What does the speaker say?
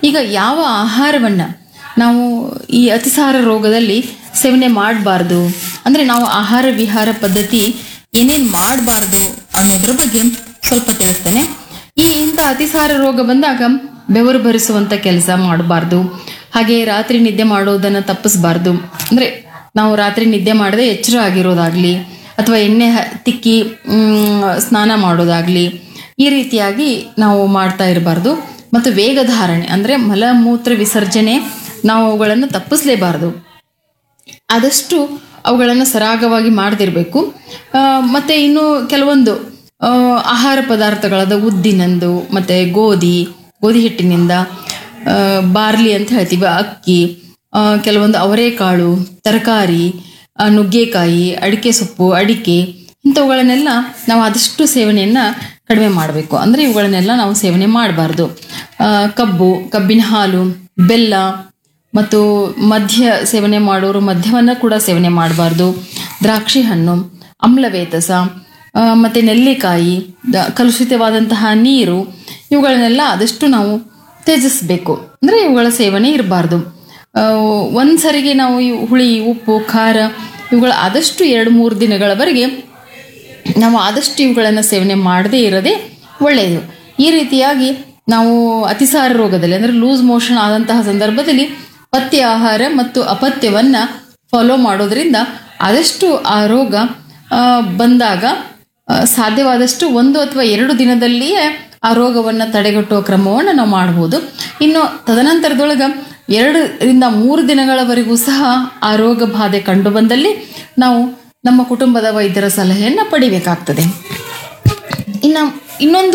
ಈಗ ಯಾವ ಆಹಾರವನ್ನು ನಾವು ಈ ಅತಿಸಾರ ರೋಗದಲ್ಲಿ ಸೇವನೆ ಮಾಡಬಾರ್ದು ಅಂದರೆ ನಾವು ಆಹಾರ ವಿಹಾರ ಪದ್ಧತಿ ಏನೇನು ಮಾಡಬಾರ್ದು ಅನ್ನೋದ್ರ ಬಗ್ಗೆ ಸ್ವಲ್ಪ ತಿಳಿಸ್ತೇನೆ ಈ ಇಂಥ ಅತಿಸಾರ ರೋಗ ಬಂದಾಗ ಬೆವರು ಭರಿಸುವಂಥ ಕೆಲಸ ಮಾಡಬಾರ್ದು ಹಾಗೆ ರಾತ್ರಿ ನಿದ್ದೆ ಮಾಡೋದನ್ನು ತಪ್ಪಿಸಬಾರ್ದು ಅಂದರೆ ನಾವು ರಾತ್ರಿ ನಿದ್ದೆ ಮಾಡದೆ ಎಚ್ಚರ ಆಗಿರೋದಾಗ್ಲಿ ಅಥವಾ ಎಣ್ಣೆ ಹ- ತಿಕ್ಕಿ ಮ್, ಸ್ನಾನ ಮಾಡೋದಾಗ್ಲಿ ಈ ರೀತಿಯಾಗಿ ನಾವು ಮಾಡ್ತಾ ಇರಬಾರ್ದು ಮತ್ತು ವೇಗಧಾರಣೆ ಅಂದರೆ ಮಲಮೂತ್ರ ವಿಸರ್ಜನೆ ನಾವು ಅವುಗಳನ್ನು ತಪ್ಪಿಸಲೇಬಾರ್ದು ಆದಷ್ಟು ಅವುಗಳನ್ನು ಸರಾಗವಾಗಿ ಮಾಡದಿರಬೇಕು ಮತ್ತು ಇನ್ನು ಕೆಲವೊಂದು ಆ, ಆಹಾರ ಪದಾರ್ಥಗಳಾದ ಉದ್ದಿನಂದು ಮತ್ತು ಗೋಧಿ ಗೋಧಿ ಹಿಟ್ಟಿನಿಂದ ಆ, ಬಾರ್ಲಿ ಅಂತ ಹೇಳ್ತೀವಿ ಅಕ್ಕಿ ಆ, ಕೆಲವೊಂದು ಅವರೆಕಾಳು ತರಕಾರಿ ಆ, ನುಗ್ಗೆಕಾಯಿ ಅಡಿಕೆ ಸೊಪ್ಪು ಅಡಿಕೆ ಇಂಥವುಗಳನ್ನೆಲ್ಲ ನಾವು ಆದಷ್ಟು ಸೇವನೆಯನ್ನು ಕಡಿಮೆ ಮಾಡಬೇಕು ಅಂದರೆ ಇವುಗಳನ್ನೆಲ್ಲ ನಾವು ಸೇವನೆ ಮಾಡಬಾರ್ದು ಕಬ್ಬು ಕಬ್ಬಿನ ಹಾಲು ಬೆಲ್ಲ ಮತ್ತು ಮದ್ಯ ಸೇವನೆ ಮಾಡೋರು ಮದ್ಯವನ್ನು ಕೂಡ ಸೇವನೆ ಮಾಡಬಾರ್ದು ದ್ರಾಕ್ಷಿ ಹಣ್ಣು ಅಮ್ಲವೇತಸ ಆ, ಮತ್ತೆ ನೆಲ್ಲಿಕಾಯಿ ದ- ಕಲುಷಿತವಾದಂತಹ ನೀರು ಇವುಗಳನ್ನೆಲ್ಲ ಆದಷ್ಟು ನಾವು ತ್ಯಜಿಸಬೇಕು ಅಂದರೆ ಇವುಗಳ ಸೇವನೆ ಇರಬಾರ್ದು ಒಂದ್ಸರಿಗೆ ನಾವು ಈ ಹುಳಿ ಉಪ್ಪು ಖಾರ ಇವುಗಳ ಆದಷ್ಟು ಎರಡು ಮೂರು ದಿನಗಳವರೆಗೆ ನಾವು ಆದಷ್ಟು ಇವುಗಳನ್ನು ಸೇವನೆ ಮಾಡದೇ ಇರೋದೇ ಒಳ್ಳೆಯದು ಈ ರೀತಿಯಾಗಿ ನಾವು ಅತಿಸಾರ ರೋಗದಲ್ಲಿ ಅಂದರೆ ಲೂಸ್ ಮೋಷನ್ ಆದಂತಹ ಸಂದರ್ಭದಲ್ಲಿ ಪಥ್ಯ ಆಹಾರ ಮತ್ತು ಅಪಥ್ಯವನ್ನು ಫಾಲೋ ಮಾಡೋದ್ರಿಂದ ಆದಷ್ಟು ಆ ರೋಗ ಆ, ಬಂದಾಗ ಆ, ಸಾಧ್ಯವಾದಷ್ಟು ಒಂದು ಅಥವಾ ಎರಡು ದಿನದಲ್ಲಿಯೇ ಆ ರೋಗವನ್ನು ತಡೆಗಟ್ಟುವ ಕ್ರಮವನ್ನು ನಾವು ಮಾಡ್ಬೋದು ಇನ್ನು ತದನಂತರದೊಳಗೆ ಎರಡರಿಂದ ಮೂರು ದಿನಗಳವರೆಗೂ ಸಹ ಆ ರೋಗ ಬಾಧೆ ಕಂಡು ಬಂದಲ್ಲಿ ನಾವು ನಮ್ಮ ಕುಟುಂಬದ ವೈದ್ಯರ ಸಲಹೆಯನ್ನು ಪಡಿಬೇಕಾಗ್ತದೆ ಇನ್ನು ಇನ್ನೊಂದು